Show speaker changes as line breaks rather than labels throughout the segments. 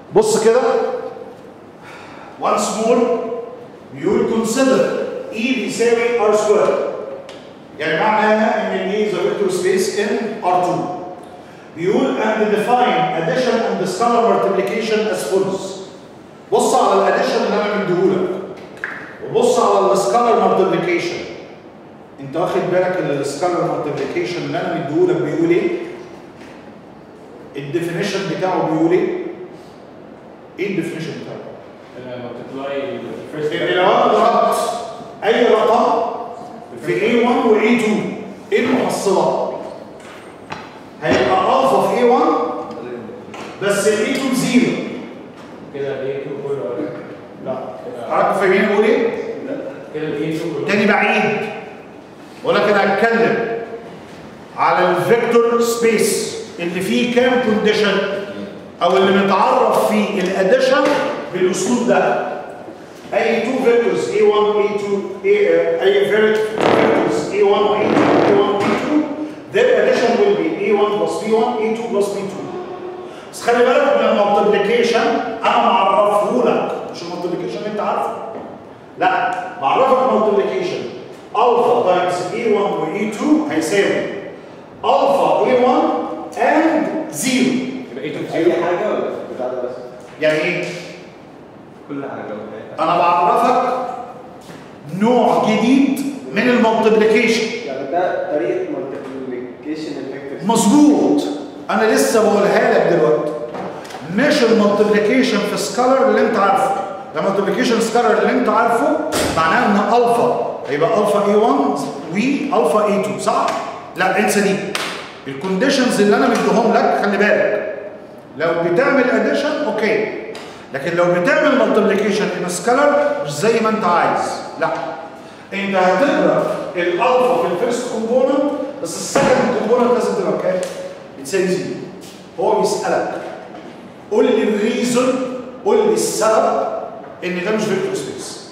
بص كده once more بيقول consider E بيساوي R square يعني معناها ان ال E is a vector space in R2 بيقول and define addition and scalar multiplication as follows بص على الاديشن اللي انا مديهولك وبص على السكالر مالتيبليكيشن انت واخد بالك السكالر مالتيبليكيشن اللي انا مديهولك بيقول ايه الديفينيشن بتاعه بيقول ايه ايه الديفينيشن بتاعه
multiply the first
ان لو انا ضربت اي رقم في A1 و A2 ايه المحصله هيبقى الفا في A1 بس ال A2 بزيرو
كده ال A2 كله لا كده
حضرتك فاهمين بقول ايه
كده ال A2 كله
تاني بعيد ولكن هتكلم على الفيكتور سبيس اللي فيه كام كونديشن او اللي متعرف فيه الاديشن بالاسلوب ده اي تو فيكتورز A1 A2 A, uh, اي فيكتورز A1 A2 A1 A2 their addition will be A1 plus B1 A2 plus B2 بس خلي بالك من المالتيبليكيشن انا معرفه لك مش المالتيبليكيشن اللي انت عارفه لا بعرفك مالتيبليكيشن الفا تايمز اي 1 و اي 2 هيساوي الفا اي 1 اند 0
يبقى A2
اي
بزيرو
حاجه ولا بتاع ده بس
يعني ايه
كل حاجه ولا
انا بعرفك نوع جديد من المالتيبليكيشن
يعني ده طريقه مالتيبليكيشن الفيكتورز
مظبوط انا لسه بقولها لك دلوقتي مش المالتيبليكيشن في سكالر اللي انت عارفه المالتيبليكيشن سكالر اللي انت عارفه معناه ان الفا هيبقى الفا اي 1 والفا اي 2 صح لا انسى دي الكونديشنز اللي انا مديهم لك خلي بالك لو بتعمل اديشن اوكي لكن لو بتعمل مالتيبليكيشن ان سكالر مش زي ما انت عايز لا انت هتضرب الالفا في الفيرست كومبوننت بس السكند كومبوننت لازم تبقى كام؟ بتساوي زيرو هو بيسالك قول لي الريزون قول لي السبب ان ده مش فيكتور سبيس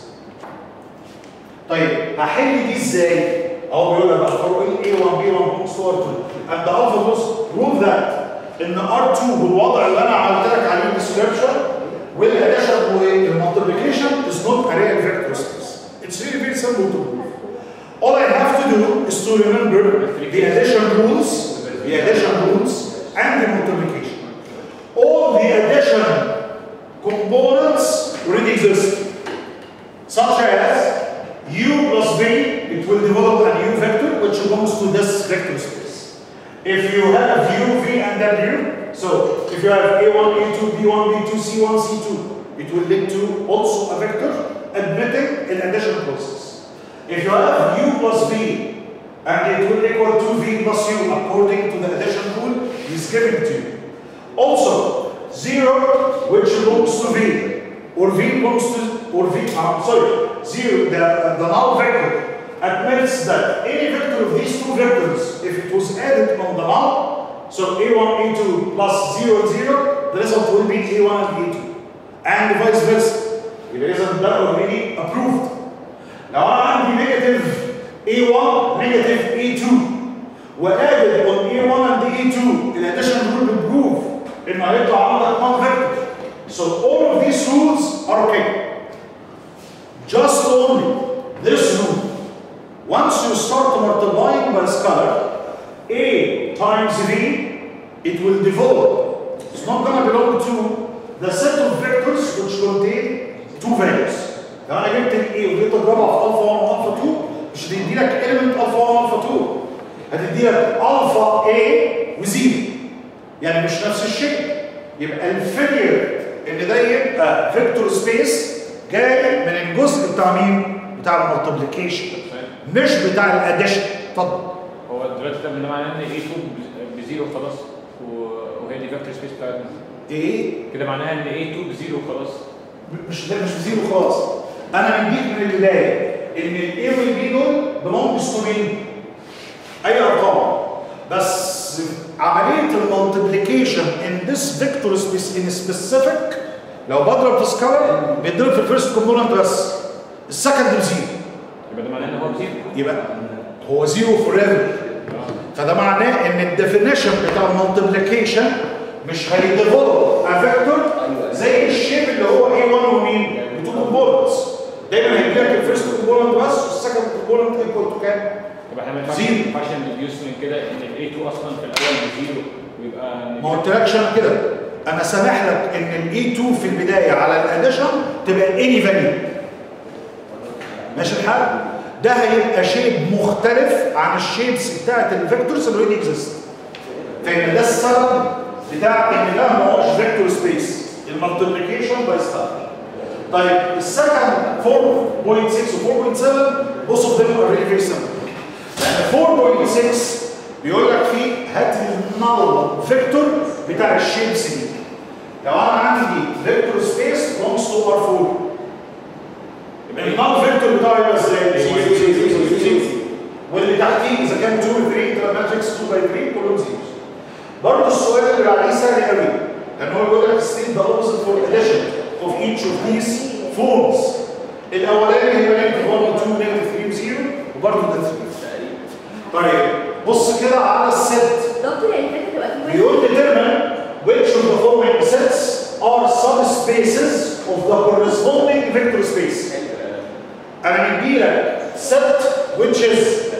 طيب هحل دي ازاي؟ اهو بيقول لك بقى فروق ال A1 B1 بوكس تو R2 and the alpha بص prove that ان R2 بالوضع اللي انا عملت لك عليه الديسكربشن والاديشن والمالتيبليكيشن is not a real vector space. It's really very simple to prove. All I have to do is to remember the addition rules, the addition rules, and the multiplication. All the addition components already exist, such as u plus v, it will develop a new vector which belongs to this vector space. If you have u, v, and w, so if you have a1, a2, b1, b2, c1, c2, it will lead to also a vector admitting an addition process. If you have u plus v and it will equal to v plus u according to the addition rule is given to you. Also, 0 which belongs to v or v belongs to or v uh, sorry 0 the, the null vector admits that any vector of these two vectors if it was added on the null so a1 a2 plus 0 0 the result will be a1 and a2 and vice versa يبقى اذا ده already approved لو انا عندي نيجاتيف A1 نيجاتيف A2 وادد on A1 and A2 الاديشن رول بتبروف ان هيطلع عندك one vector so all of these rules are okay just only this rule once you start multiplying by scalar A times V it will develop it's not going to belong to the set of vectors which contain two values لو انا جبت الاي وجيت اضربها في الفا 1 والفا 2 مش هتدي لك element الفا 1 والفا 2 هتدي لك الفا A وزيرو يعني مش نفس الشيء يبقى الفيلير ان ده يبقى فيكتور سبيس جاي من الجزء بتاع مين؟ بتاع المالتيبليكيشن مش بتاع الاديشن اتفضل
هو دلوقتي ده معناه ان A2 ب- بزيرو خلاص و- وهي دي فيكتور سبيس بتاعتنا
ايه؟
كده معناها ان A2 بزيرو خلاص
مش ده مش بزيرو خالص انا مديك من البدايه ان الاي والبي دول بلونجز تو مين؟ اي ارقام بس عمليه المالتيبليكيشن ان ذس فيكتور سبيس ان سبيسيفيك لو بضرب في سكالر بيتضرب في الفيرست كومبوننت بس السكند بزيرو
يبقى ده معناه ان هو بزيرو
يبقى هو زيرو فور ايفر فده معناه ان الديفينيشن بتاع المالتيبليكيشن مش هيديفلوب ا فيكتور زي
يبقى احنا ما ينفعش
زيرو.
ما ينفعش نديوس من كده ان ال A2 اصلا في الاول بزيرو ويبقى
ما قلتلكش انا كده انا سامح لك ان الاي 2 في البدايه على الاديشن تبقى اني فاليو ماشي الحال ده هيبقى شيب مختلف عن الشيبس بتاعت الفيكتورز اللي اوريدي اكزيست فان ده السبب بتاع ان ده ما هوش فيكتور سبيس المالتيبليكيشن باي ستار طيب السكند 4.6 و 4.7 both of them are really very similar لان 4.6 بيقول لك فيه هات النل فيكتور بتاع الشيبس دي لو انا عندي فيكتور سبيس belongs to R4 النل فيكتور بتاعي يبقى ازاي؟ واللي تحتيه اذا كان 2 و 3 تبقى ماتريكس 2 باي 3 كلهم زيروز برضه السؤال اللي عليه سهل قوي لان هو بيقول لك state the opposite for addition of each of these forms الاولاني هيبقى نيجاتيف 1 و 2 نيجاتيف 3 و 0 وبرضه ده 3 طيب بص كده على الست
دكتور يعني الحته تبقى في
بيقول determine which of the following sets are subspaces of the corresponding vector space. انا مديلك set which is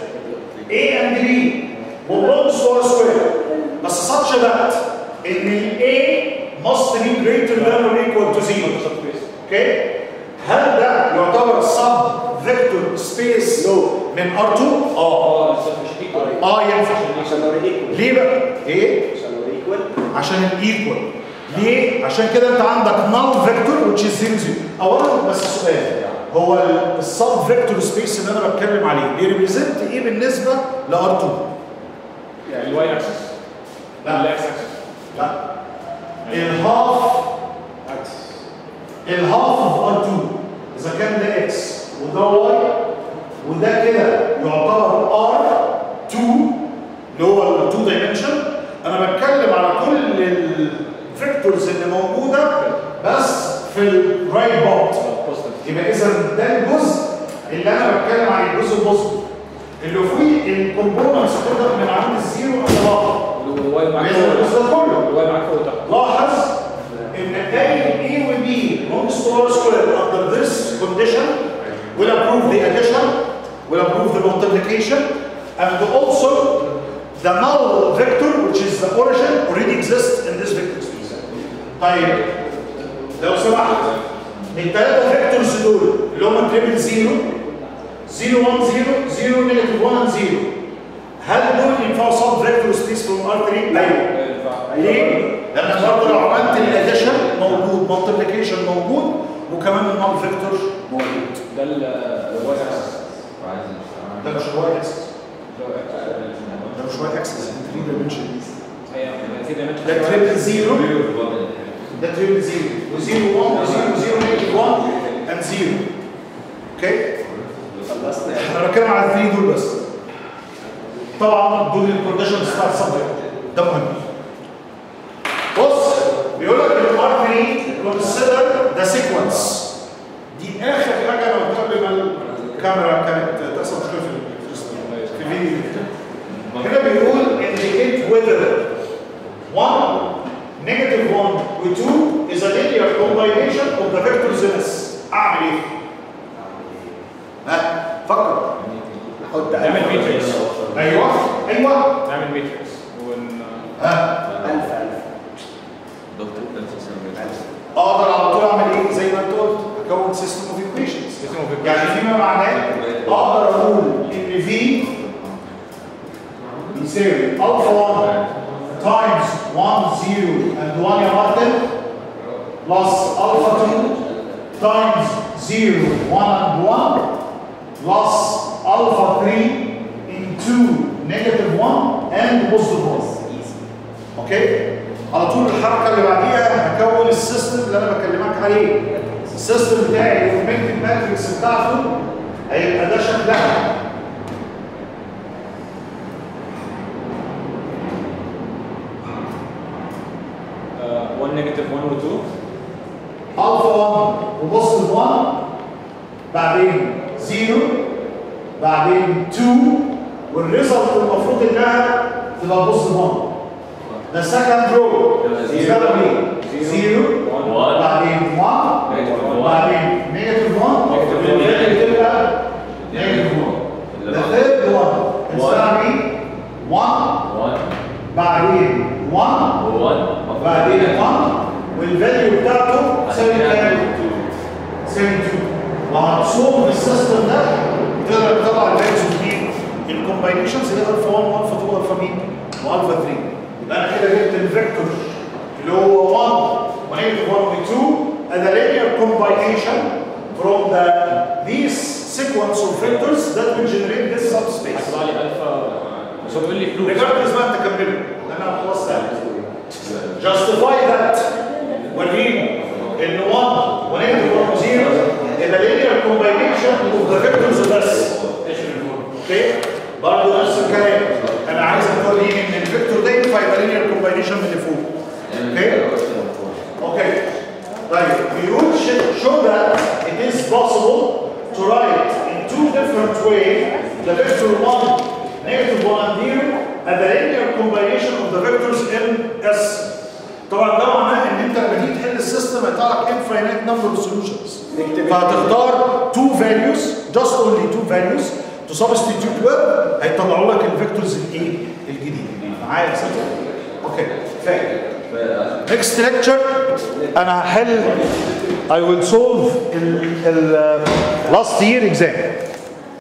A and B belongs to R square بس such that ان ال A must be greater than or equal to zero. اوكي؟ هل ده يعتبر sub vector space من R2؟ اه
اه بس مش ايكوال
اه ينفع
عشان لو ايكوال
ليه بقى؟ ايه؟
عشان لو ايكوال
عشان الايكوال ليه؟ عشان كده انت عندك null vector which is 0 0 اولا بس سؤال هو السب فيكتور سبيس اللي انا بتكلم عليه بيريبريزنت ايه بالنسبه ل R2؟
الواي اكسس
لا.
الاكس اكسس
لا الهاف
عكس
الهاف اوف R2 اذا كان ده اكس وده واي وده كده يعتبر R2 اللي هو ال 2 دايمنشن انا بتكلم على كل الفيكتورز اللي موجوده بس في الرايت بوت يبقى اذا ده الجزء اللي انا بتكلم عليه الجزء البوزيتيف اللي فيه الكومبوننتس بتبدا من عند الزيرو للواحد
الواي معاك
يبقى إذا الجزء ده
فوق
كله
الواي معاك فوق تحت
لاحظ ان اي A و B belongs to R square under this condition will approve the addition, will approve the multiplication, and also the null vector, which is the origin, already exists in this vector space. طيب لو سمحت الثلاثة فيكتورز دول اللي هم تريبل زيرو 0 1 0 0 نيجاتيف 1 0 هل دول ينفعوا سب فيكتور سبيس فروم ار 3؟ ايوه ليه؟ لأن برضه لو عملت الاديشن موجود مالتيبليكيشن موجود وكمان النال فيكتور موجود
ده الواي اكسس
ده مش واي اكسس ده مش واي اكسس 3 دايمنشن
هي كده
ده تريبل زيرو ده تريبل زيرو وزيرو 1 وزيرو زيرو نيجاتيف 1 اند زيرو اوكي؟
خلصنا
انا بتكلم على الثري دول بس طبعا دول الكونديشنز بتاعت السبجكت ده مهم بص بيقول لك الار 3 كونسيدر ذا سيكونس دي اخر حاجه انا قلتها لما الكاميرا كانت تحصل مشكله في في الفيديو هنا بيقول indicate whether 1 negative 1 و 2 is a linear combination of the vectors in S اعمل ايه؟ ها فكر
نحط
نعمل
ألف.
ماتريكس
ايوه ايوه
نعمل ماتريكس ون
ها
ألف ألف
اقدر على طول اعمل ايه زي ما انت قلت اكون سيستم اوف ايكويشنز
System of equations.
يعني فيما معناه اقدر اقول ان في يساوي الفا 1 تايمز 1 0 and 1 يا مارتن بلس الفا 2 تايمز 0 1 and 1 بلس الفا 3 in 2 negative 1 and positive 1 اوكي على طول الحركه اللي بعديها هكون السيستم اللي انا بكلمك عليه السيستم بتاعي الاوجمنتد ماتريكس بتاعته هيبقى ده شكلها
آه، 1 نيجاتيف 1 و 2
الفا 1 وبوزيتيف 1 بعدين 0 بعدين 2 والريزلت المفروض انها تبقى بوزيتيف 1 ده سكند رو زيرو 0
1
بعدين 1 بعدين نيجاتيف 1
Negative one.
والثالث تبقى نيجاتيف 1 the third والفاليو بتاعته تساوي كام؟ تساوي 2 وهتصوم السيستم ده تقدر تطلع الفاليوز دي الكومباينيشنز هي الفا 1 والفا 2 والفا مين؟ والفا 3 يبقى انا كده جبت الفيكتور اللي هو 1 ونيجاتيف 1 و 2 and a linear combination from the these sequence of vectors that will generate this subspace.
هتطلع لي الفا بس هو بيقول لي فلوس
regardless ما انت كمله لان انا خلاص تعبت. justify that وريني ان 1 ونيجاتيف 1 و 0 is a linear combination of the vectors بس. اوكي؟ برضه نفس الكلام انا عايز توريني ان الفيكتور ده ينفع يبقى linear combination من اللي فوق. اوكي؟ Okay. Right. We would sh- show that it is possible to write in two different ways the vector 1, negative 1 and 0 and the linear combination of the vectors in S. طبعا ده معناه ان انت لما تيجي تحل السيستم هيطلع لك infinite number of solutions.
نكتب
فهتختار two values just only two values to substitute with هيطلعوا لك الفيكتورز الايه؟ الجديد. معايا يا سيدي؟ اوكي. فاهم. Next lecture أنا هحل I will solve ال ال last year exam